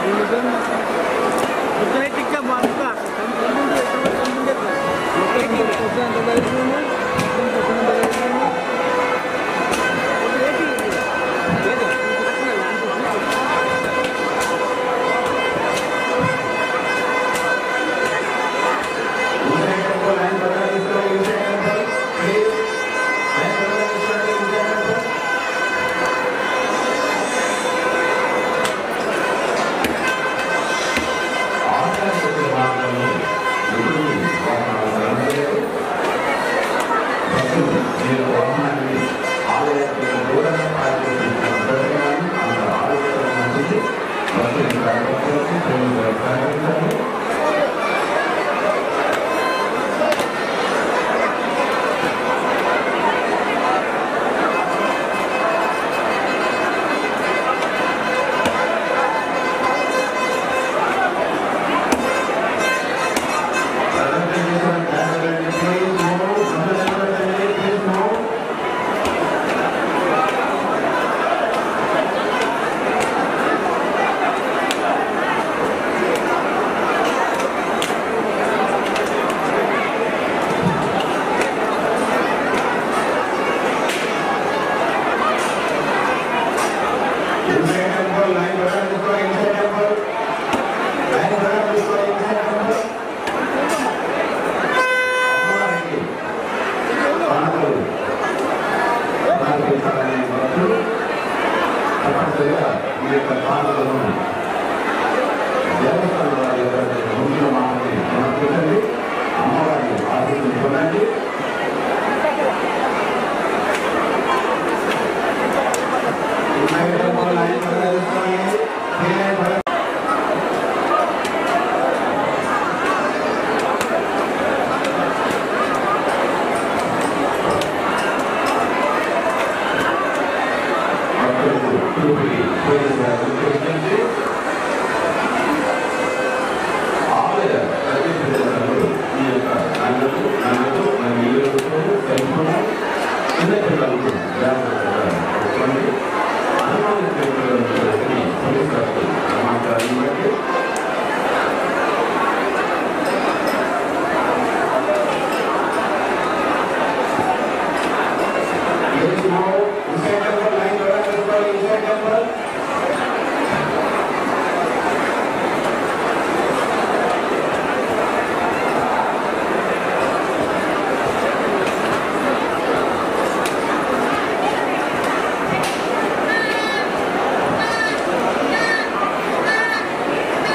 Thank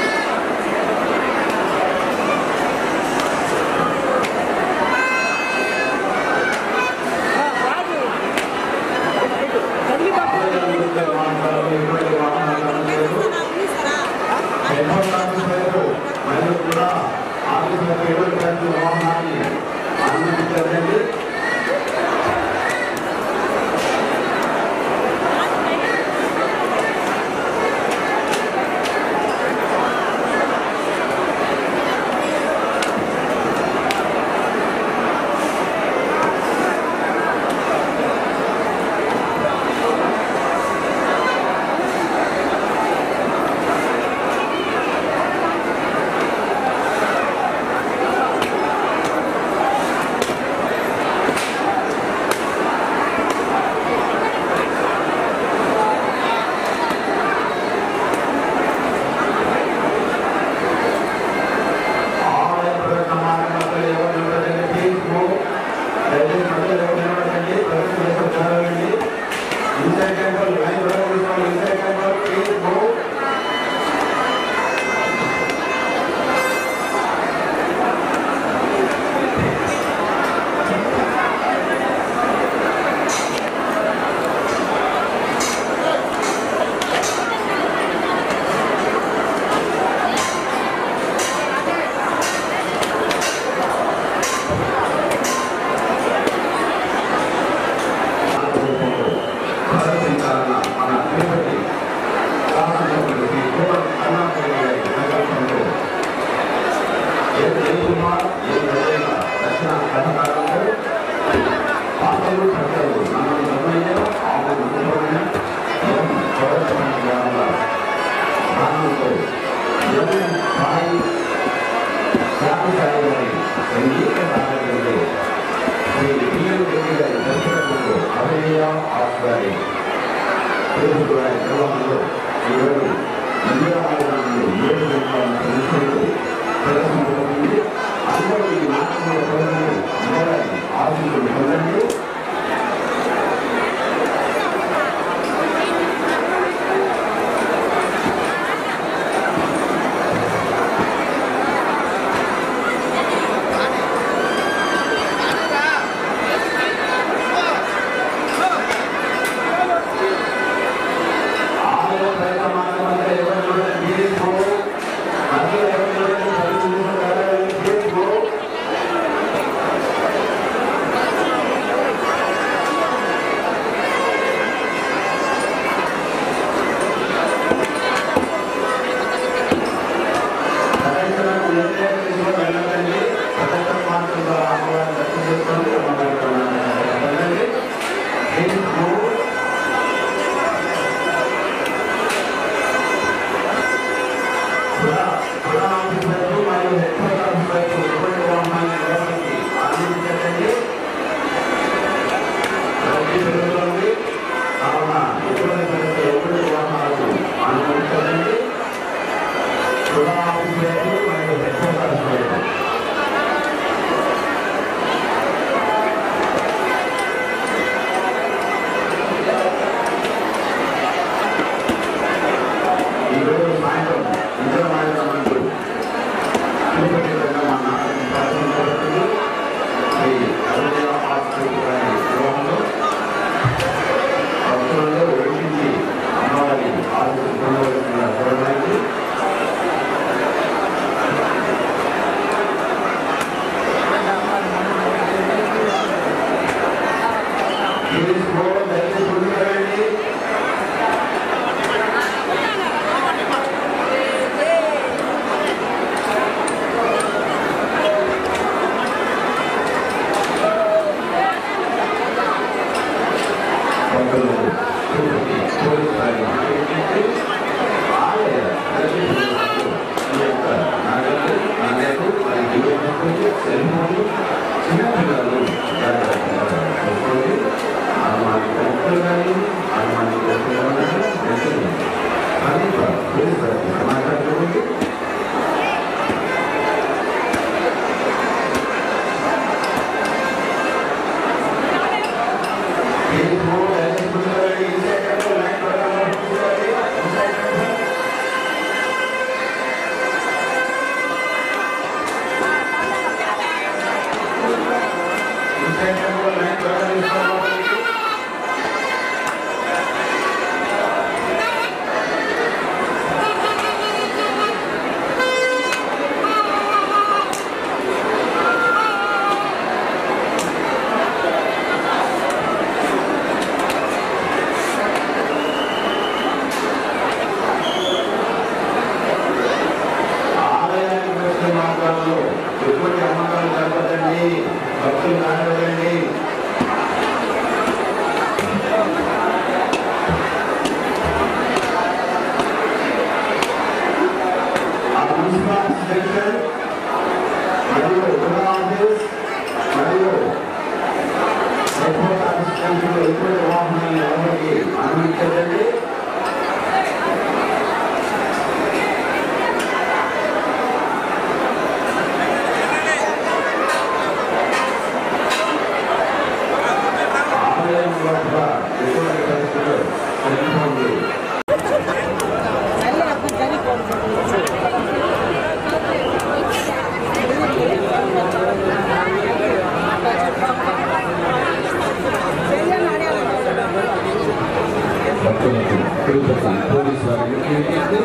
భక్తులకు Tirupati police వారిని ఏంటంటే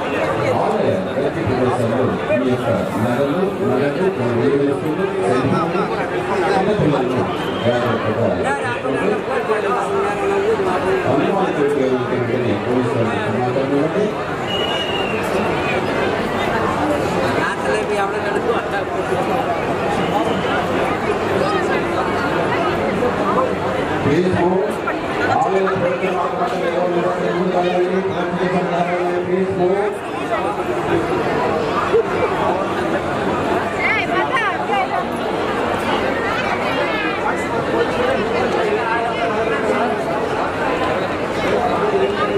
ఆలయ ప్రతి ప్రదేశంలో ఈ యొక్క నగలు నగదు వేలు వస్తువులు సెల్ఫోన్లు చిన్నపిల్లలను జాగ్రత్తగా అనుమానిత వెంటనే పోలీసు వారికి సమాచారం ఇవ్వండి రాత్రులేపి ఎవడ నడుపు అట్లా ప్లీజ్ మూవ్ ఆలయ ప్రతి మాత్రం ఎవరు నిలబడి please move Hey, what's up?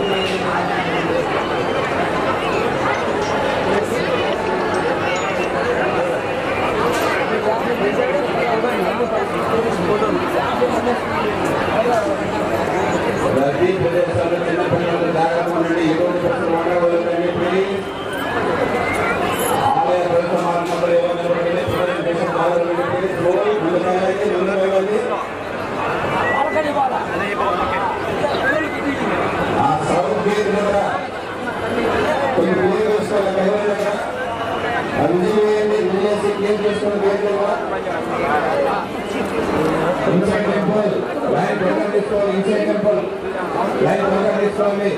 తీసుకోండి వేదికగా. ఇన్సైడ్ టెంపుల్ లైన్ త్వరగా తీసుకోవాలి ఇన్సైడ్ టెంపుల్ లైన్ త్వరగా తీసుకోవాలి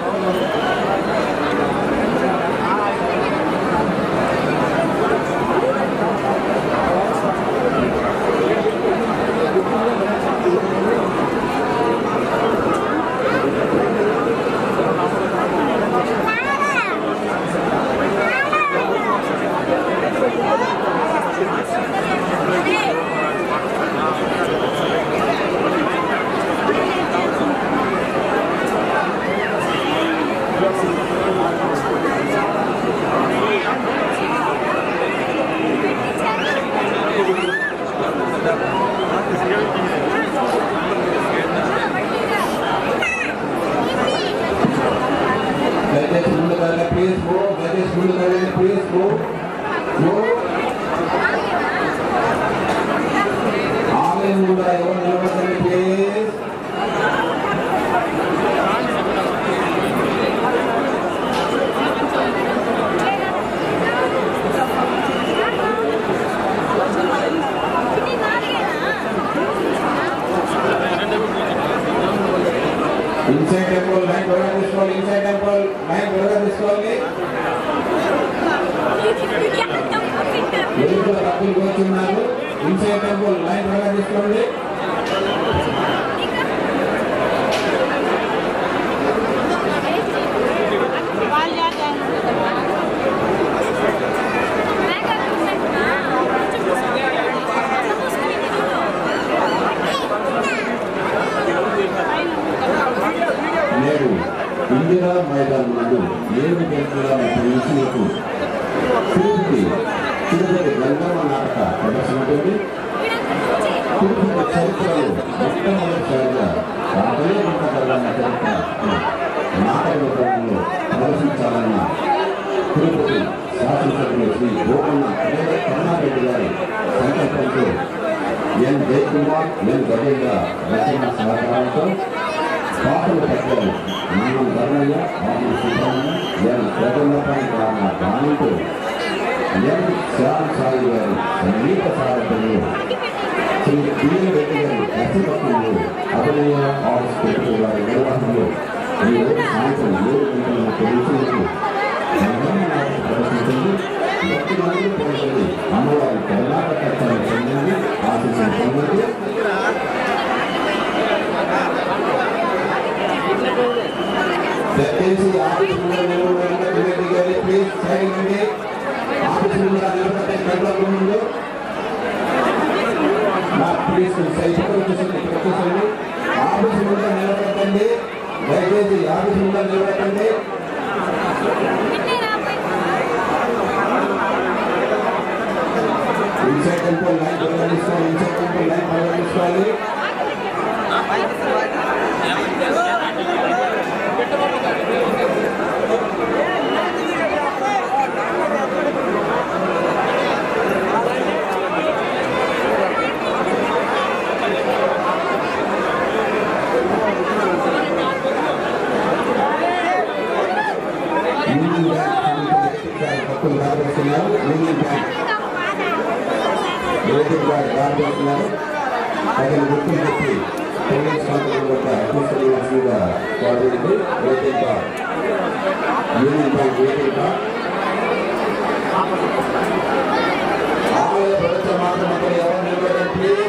దయచేసి ముందుకు వెళ్ళండి ప్లీజ్ గో దయచేసి ముందుకు వెళ్ళండి ప్లీజ్ గో గో ఆలయం ముందర ఎవరు నిలబడండి ప్లీజ్ ఇన్సైడ్ టెంపుల్ లైన్ త్వరగా తీసుకోవాలి ఇన్సైడ్ టెంపుల్ లైన్ త్వరగా తీసుకోవాలి ఎదురుగా తప్పులు కూర్చున్నారు ఇన్సైడ్ టెంపుల్ లైన్ త్వరగా తీసుకోండి నేడు ఇందిరా మైదాన్ నందు ఏడు గంటల ముప్పై నిమిషాలకు తిరుపతి తిరుపతి గంగమ్మ నాటక ప్రదర్శన ఉంటుంది తిరుపతి చరిత్రలో మొట్టమొదటిసారిగా యాభై గంట కలిగిన చరిత్ర నాటక రూపంలో ప్రదర్శించాలన్న తిరుపతి శాసనసభ్యులు శ్రీ గోపన్న కరుణారెడ్డి గారి సంకల్పంతో ఎన్ జయకుమార్ ఎన్ గజేంద్ర రచన సహకారంతో పాటలు పెట్టారు మనం ధర్మయ్య ఆమె సుబ్రహ్మణ్యం ఎన్ కోటలపై రామ దానితో ఎన్ శ్యామ్ సాయి గారి సంగీత సారథ్యంలో శ్రీ పిఎన్ రెడ్డి గారి దర్శకత్వంలో అభినయ ఆర్ట్స్ పెట్టు వారి నిర్వహణలో ఈ రోజు సాయంత్రం ఏడు గంటల ముప్పై నిమిషాలకు గంగమ్మ నాటక ప్రదర్శించింది భక్తులందరూ పొందండి అమ్మవారి కర్ణాటక పొందండి ఆశీస్సులు పొందండి దయచేసి ఆఫీస్ ముందు నిలబడండి రెడ్డి గారి ప్లీజ్ సైడ్ అండి ఆఫీస్ ముందు నిలబడండి కంట్రోల్ ముందు నా ప్లీజ్ సైడ్ వచ్చేసండి వచ్చేసండి ఆఫీస్ ముందు నిలబడండి దయచేసి ఆఫీస్ ముందు నిలబడండి ఇన్సైడ్ టెంపుల్ లైన్ పరిగణిస్తాం ఇన్సైడ్ టెంపుల్ లైన్ పరిగణించుకోవాలి యూనియన్ బ్యాంక్ భక్తులు కాపాడుతున్నారు యూనియన్ బ్యాంక్ యువకులు గారు కాపాడుతున్నారు అతని గుర్తులు చెప్పి పోలీస్ కాంట్రాక్టర్ యొక్క అఫీషియల్ యూనివర్సిటీగా coordinator rating card union bank rating card ఆలయ ప్రదర్శన మాత్రం ఎవరు నిలబడండి ప్లీజ్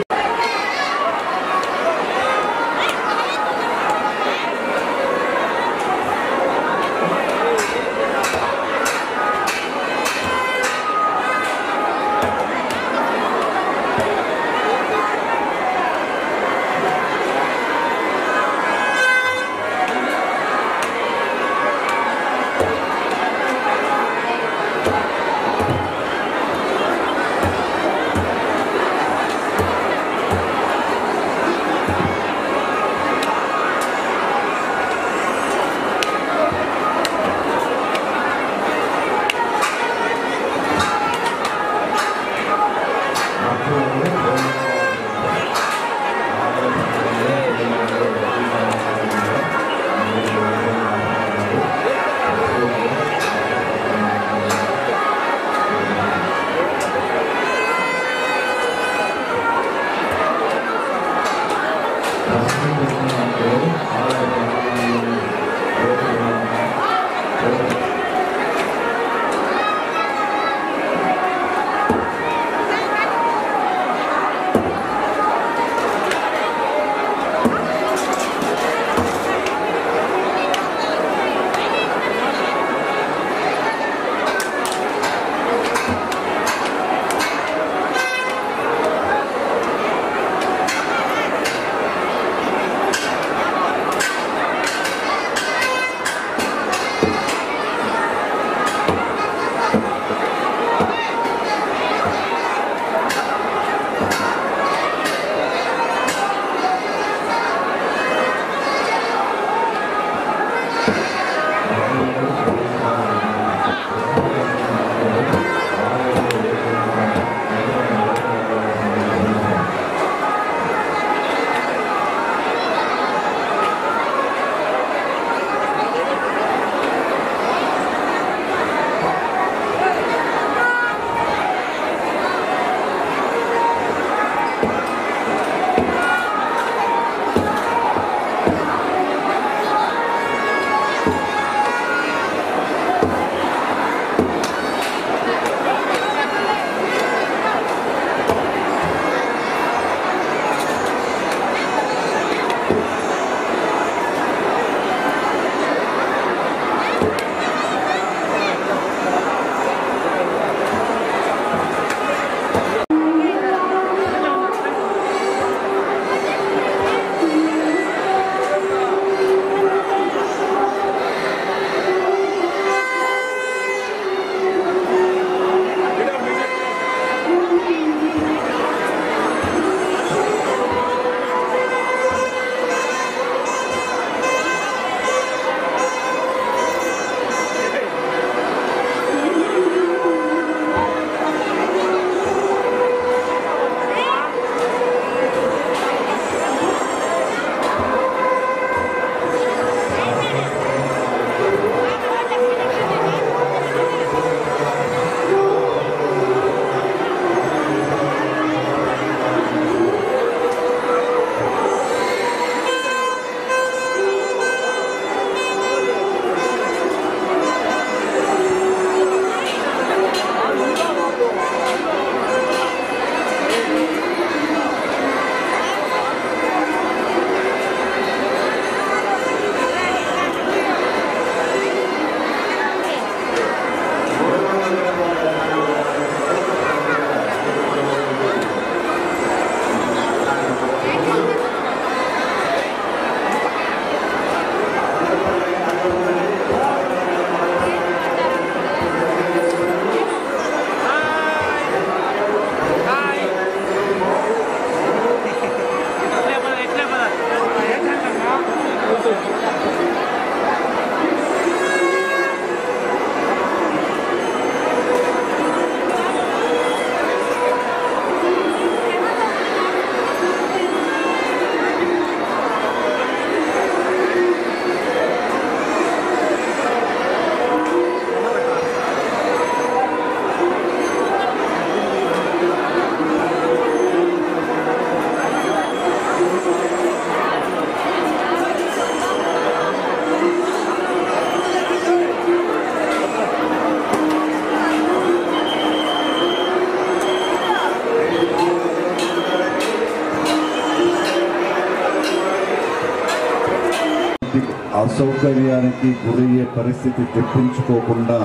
అసౌకర్యానికి గురయ్యే పరిస్థితి తెప్పించుకోకుండా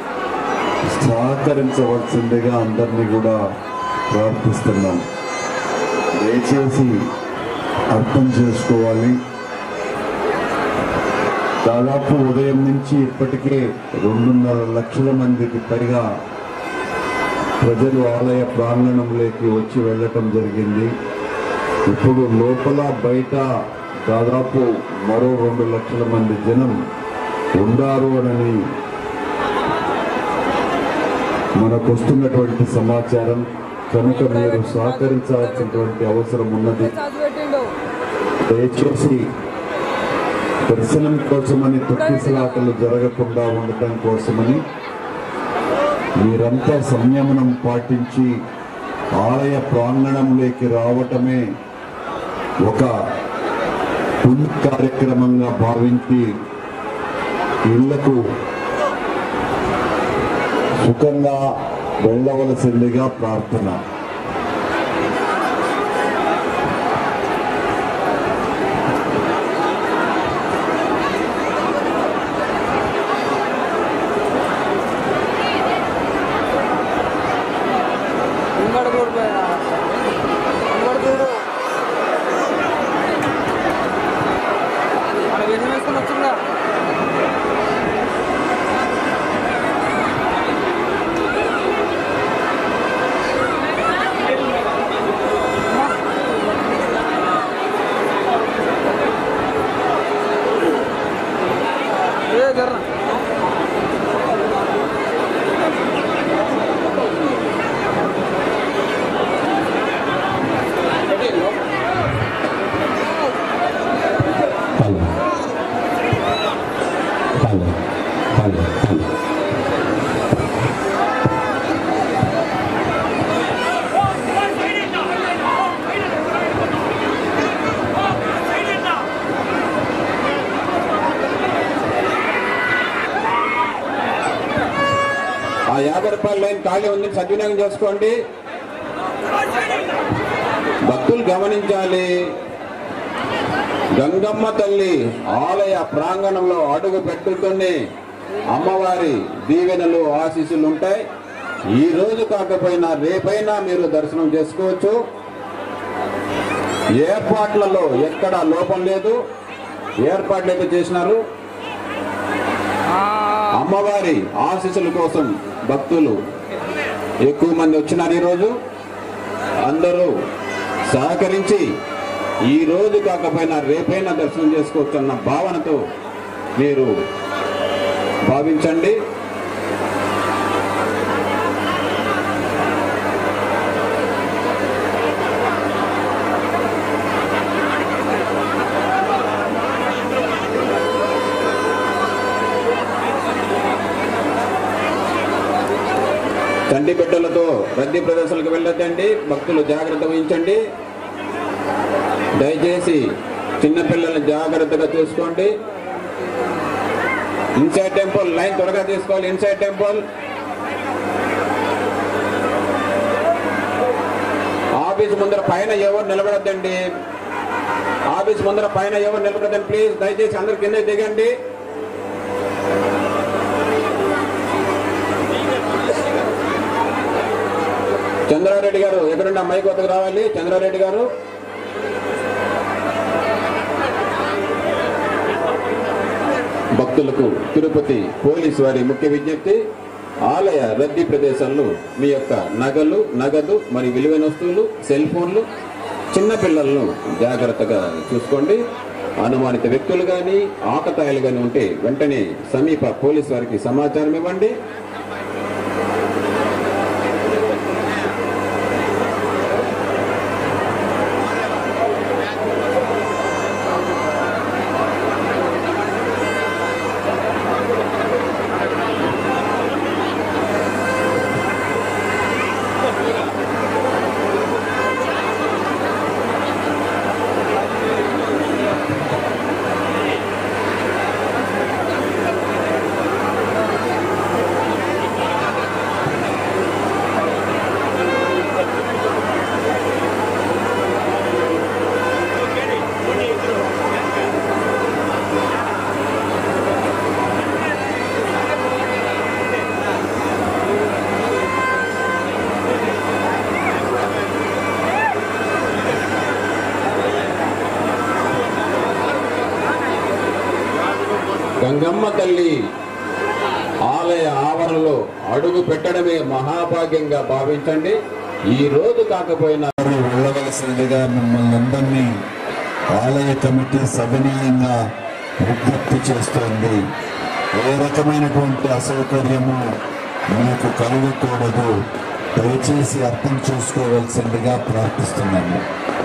సహకరించవలసిందిగా అందరినీ కూడా ప్రార్థిస్తున్నాం దయచేసి అర్థం చేసుకోవాలి దాదాపు ఉదయం నుంచి ఇప్పటికే రెండున్నర లక్షల మందికి పైగా ప్రజలు ఆలయ ప్రాంగణంలోకి వచ్చి వెళ్ళటం జరిగింది ఇప్పుడు లోపల బయట దాదాపు మరో రెండు లక్షల మంది జనం ఉండారు అని మనకు వస్తున్నటువంటి సమాచారం కనుక మీరు సహకరించాల్సినటువంటి అవసరం ఉన్నది దయచేసి దర్శనం కోసమని తొక్కిసలాటలు జరగకుండా ఉండటం కోసమని మీరంతా సంయమనం పాటించి ఆలయ ప్రాంగణంలోకి రావటమే ఒక పుణ్య కార్యక్రమంగా భావించి ఇళ్లకు సుఖంగా వెళ్ళవలసిందిగా ప్రార్థన ఇంకోటి కూడా పోయినా ఇంకోటి చూడు మన వేషం వేసుకొని వచ్చిందా ఏ జర్ర హలో హలో హలో హలో ఆ యాభై రూపాయల లైన్ ఖాళీ ఉంది సద్వినియోగం చేసుకోండి భక్తులు గమనించాలి గంగమ్మ తల్లి ఆలయ ప్రాంగణంలో అడుగు పెట్టుతూనే అమ్మవారి దీవెనలు ఆశీస్సులు ఉంటాయి ఈ రోజు కాకపోయినా రేపైనా మీరు దర్శనం చేసుకోవచ్చు ఏర్పాట్లలో ఎక్కడ లోపం లేదు ఏర్పాట్లు అయితే చేసినారు అమ్మవారి ఆశీస్సుల కోసం భక్తులు ఎక్కువ మంది వచ్చినారు ఈరోజు అందరూ సహకరించి ఈ రోజు కాకపోయినా రేపైనా దర్శనం చేసుకోవచ్చు అన్న భావనతో మీరు భావించండి తండ్రి బిడ్డలతో రద్దీ ప్రదేశాలకు వెళ్ళొద్దండి భక్తులు జాగ్రత్త వహించండి దయచేసి చిన్నపిల్లల్ని జాగ్రత్తగా చూసుకోండి ఇన్సైడ్ టెంపుల్ లైన్ త్వరగా తీసుకోవాలి ఇన్సైడ్ టెంపుల్ ఆఫీస్ ముందర పైన ఎవరు నిలబడద్దండి ఆఫీస్ ముందర పైన ఎవరు నిలబడద్దండి ప్లీజ్ దయచేసి అందరు కింద దిగండి చంద్రారెడ్డి గారు ఎక్కడున్న మైక్ వద్దకు రావాలి చంద్రారెడ్డి గారు భక్తులకు తిరుపతి పోలీసు వారి ముఖ్య విజ్ఞప్తి ఆలయ రద్దీ ప్రదేశాల్లో మీ యొక్క నగలు నగదు మరి విలువైన వస్తువులు సెల్ ఫోన్లు చిన్నపిల్లలను జాగ్రత్తగా చూసుకోండి అనుమానిత వ్యక్తులు కానీ ఆకతాయిలు కానీ ఉంటే వెంటనే సమీప పోలీసు వారికి సమాచారం ఇవ్వండి చెన్నమ్మ తల్లి ఆలయ ఆవరణలో అడుగు పెట్టడమే మహాభాగ్యంగా భావించండి ఈ రోజు కాకపోయినా వారు వెళ్ళవలసిందిగా మిమ్మల్ని అందరినీ ఆలయ కమిటీ సవినీయంగా విజ్ఞప్తి చేస్తోంది ఏ రకమైనటువంటి అసౌకర్యము మీకు కలగకూడదు దయచేసి అర్థం చేసుకోవాల్సిందిగా ప్రార్థిస్తున్నాము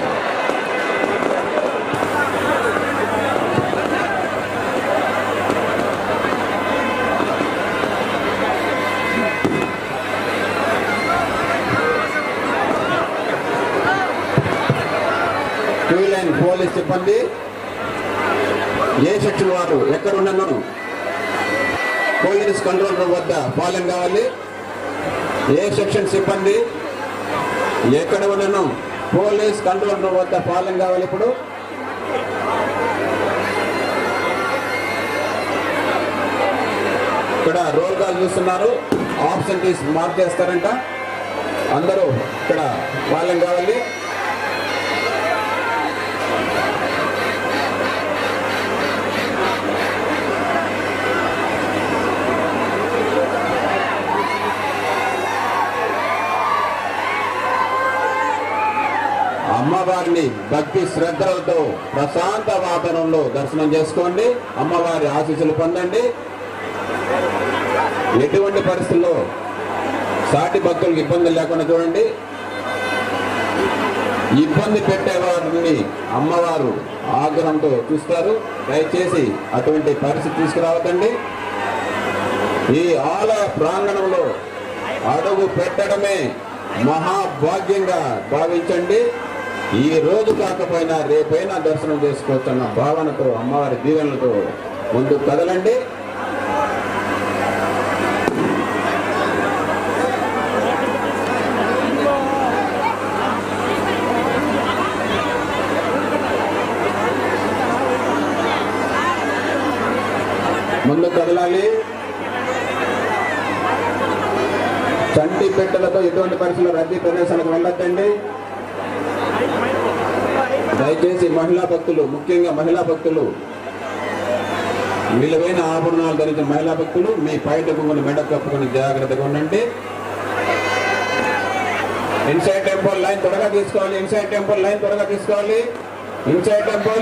టూ లైన్ పోలీస్ సిబ్బంది ఏ సెక్షన్ వారు ఎక్కడ ఉన్నాను పోలీస్ కంట్రోల్ రూమ్ వద్ద ఫాలోయింగ్ కావాలి ఏ సెక్షన్ సిబ్బంది ఎక్కడ ఉన్నాను పోలీస్ కంట్రోల్ రూమ్ వద్ద ఫాలోయింగ్ కావాలి ఇప్పుడు ఇక్కడ రోల్ కాల్ చూస్తున్నారు ఆబ్సెంటీస్ మార్క్ చేస్తారంట అందరూ ఇక్కడ ఫాలోయింగ్ కావాలి అమ్మవారిని భక్తి శ్రద్ధలతో ప్రశాంత వాతావరణంలో దర్శనం చేసుకోండి అమ్మవారి ఆశీస్సులు పొందండి ఎటువంటి పరిస్థితుల్లో సాటి భక్తులకు ఇబ్బందులు లేకుండా చూడండి ఇబ్బంది పెట్టేవారిని అమ్మవారు ఆగ్రహంతో చూస్తారు దయచేసి అటువంటి పరిస్థితి తీసుకురావద్దండి ఈ ఆలయ ప్రాంగణంలో అడుగు పెట్టడమే మహాభాగ్యంగా భావించండి ఈ రోజు కాకపోయినా రేపైనా దర్శనం చేసుకోవచ్చన్న భావనతో అమ్మవారి దీవెనలతో ముందుకు కదలండి ముందు కదలాలి చంటి పెట్టెలతో ఎటువంటి పరిస్థితుల్లో రద్దీ ప్రదేశాలకు వెళ్ళొద్దండి దయచేసి మహిళా భక్తులు ముఖ్యంగా మహిళా భక్తులు విలువైన ఆభరణాలు ధరించిన మహిళా భక్తులు మీ పైట కొంగుని మెడ కప్పుకొని జాగ్రత్తగా ఉండండి ఇన్సైడ్ టెంపుల్ లైన్ త్వరగా తీసుకోవాలి ఇన్సైడ్ టెంపుల్ లైన్ త్వరగా తీసుకోవాలి ఇన్సైడ్ టెంపుల్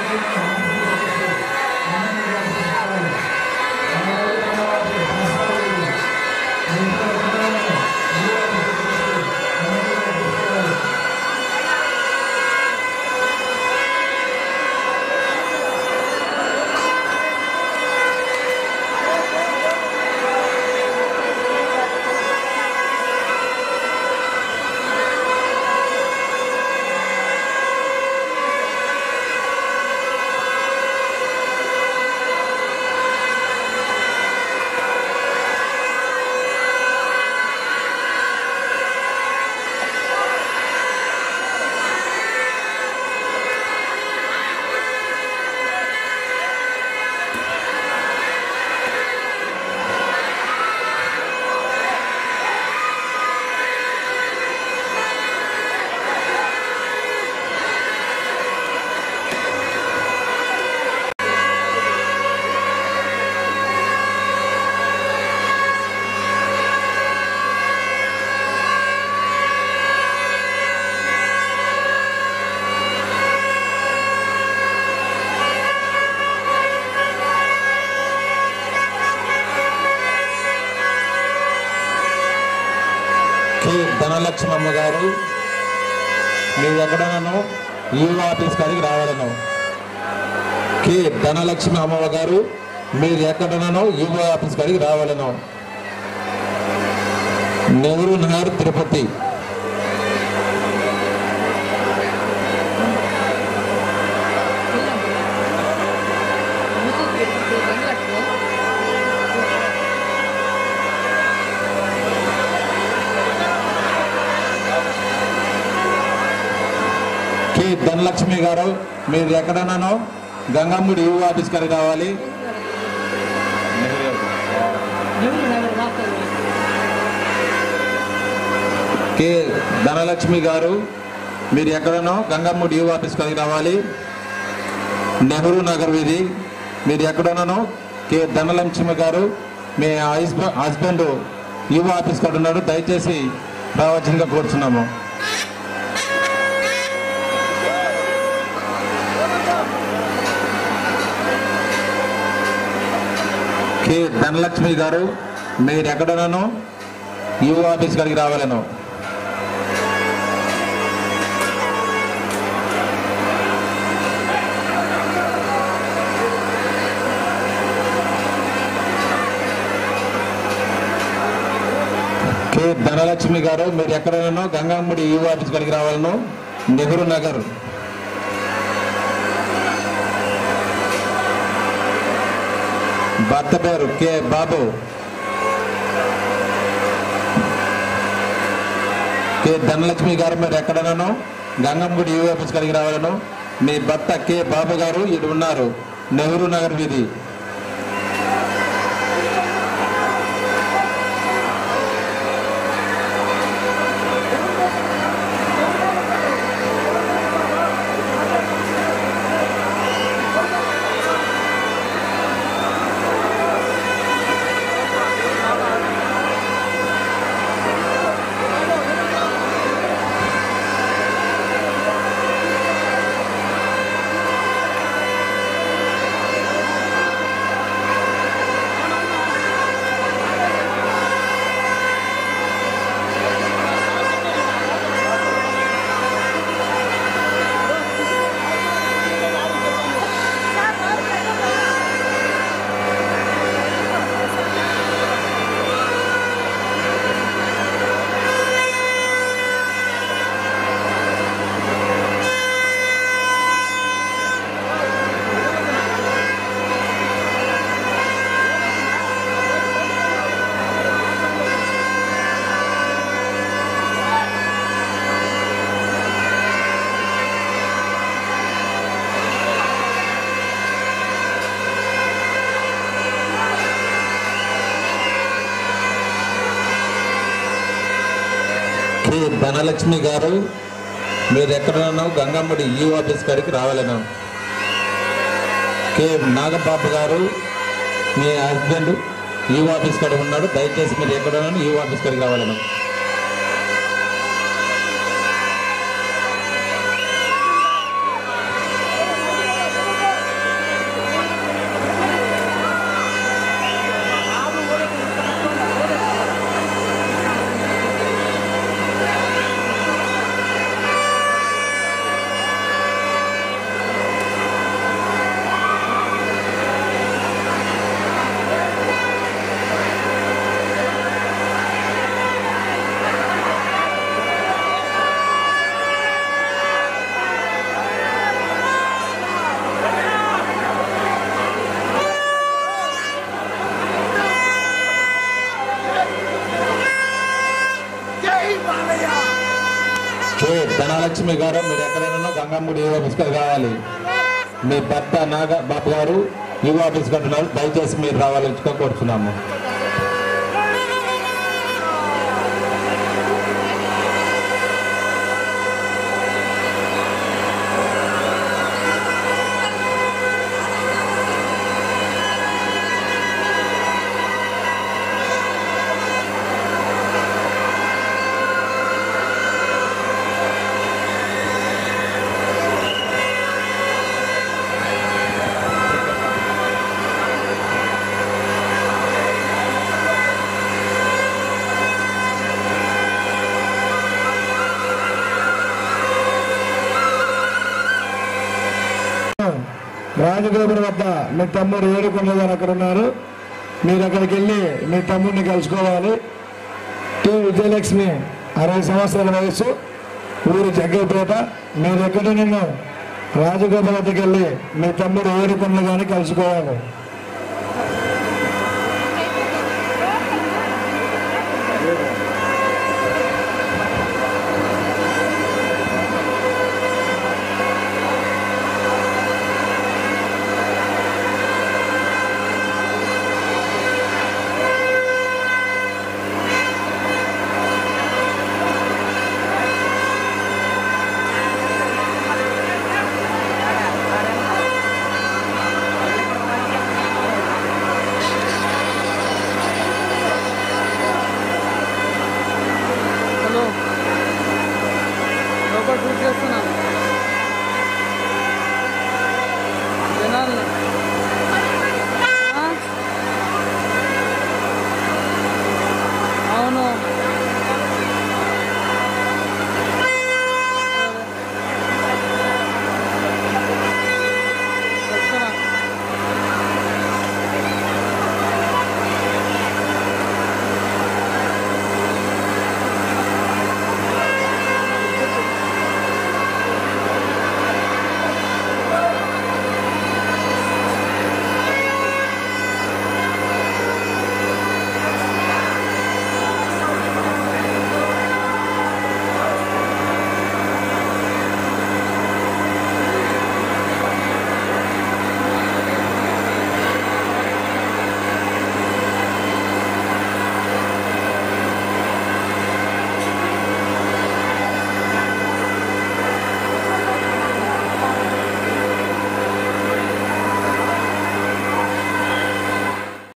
కె ధనలక్ష్మమ్మ గారు మీరు ఎక్కడనను ఈ ఆఫీస్ కాడికి రావాలను కె ధనలక్ష్మి అమ్మమ్మ గారు మీరు ఎక్కడనను యువ ఆఫీస్ కాడికి రావాలను నెహ్రూ నగర్ తిరుపతి కె ధనలక్ష్మి గారు మీరు ఎక్కడనను గంగమ్ముడి యువ ఆఫీస్ కాడికి రావాలి కె ధనలక్ష్మి గారు మీరు ఎక్కడనో గంగమ్మ డిఓ ఆఫీస్ కాడికి రావాలి నెహ్రూ నగర్ వీధి మీరు ఎక్కడనో కె ధనలక్ష్మి గారు మీ హస్బ- హస్బెండ్ యువ ఆఫీస్ కాడ ఉన్నాడు దయచేసి రావాల్సిందిగా కోరుచున్నాము కె ధనలక్ష్మి గారు మీరు ఎక్కడనో యువ ఆఫీస్ కాడికి రావాలను కె ధనలక్ష్మి గారు మీరు ఎక్కడైనా గంగాముడి యువ ఆఫీస్ కాడికి రావాలను నెహ్రూ నగర్ భర్త పేరు కె బాబు కె ధనలక్ష్మి గారు మీరు ఎక్కడనను గంగమ్మగుడి యువ ఆఫీస్ కాడికి రావాలను మీ భర్త కె బాబు గారు ఇటు ఉన్నారు నెహ్రూ నగర్ వీధి కె ధనలక్ష్మి గారు మీరు ఎక్కడనో గంగమ్మడి ఈ ఆఫీస్ కాడికి రావాలను కె నాగబాబు గారు మీ హస్బెండ్ ఈ ఆఫీస్ కాడ ఉన్నాడు దయచేసి మీరు ఎక్కడనో ఈ ఆఫీస్ కాడికి రావాలను ధనలక్ష్మి గారు మీరు ఎక్కడైనా గంగమ్మడి యువ ఆఫీస్కి కావాలి మీ భర్త నాగ బాబు గారు యువ ఆఫీస్ కంటున్నారు దయచేసి మీరు రావాలని కోరుతున్నాము రాజగోపురం వద్ద మీ తమ్ముడు ఏడుకొండ గారు అక్కడ ఉన్నారు మీరు అక్కడికి వెళ్ళి మీ తమ్ముడిని కలుసుకోవాలి టి విజయలక్ష్మి అరవై సంవత్సరాల వయసు ఊరు జగ్గైపేట మీరు ఎక్కడ నిన్ను రాజగోపురం వద్దకు వెళ్ళి మీ తమ్ముడు ఏడుకొండ గారిని కలుసుకోవాలి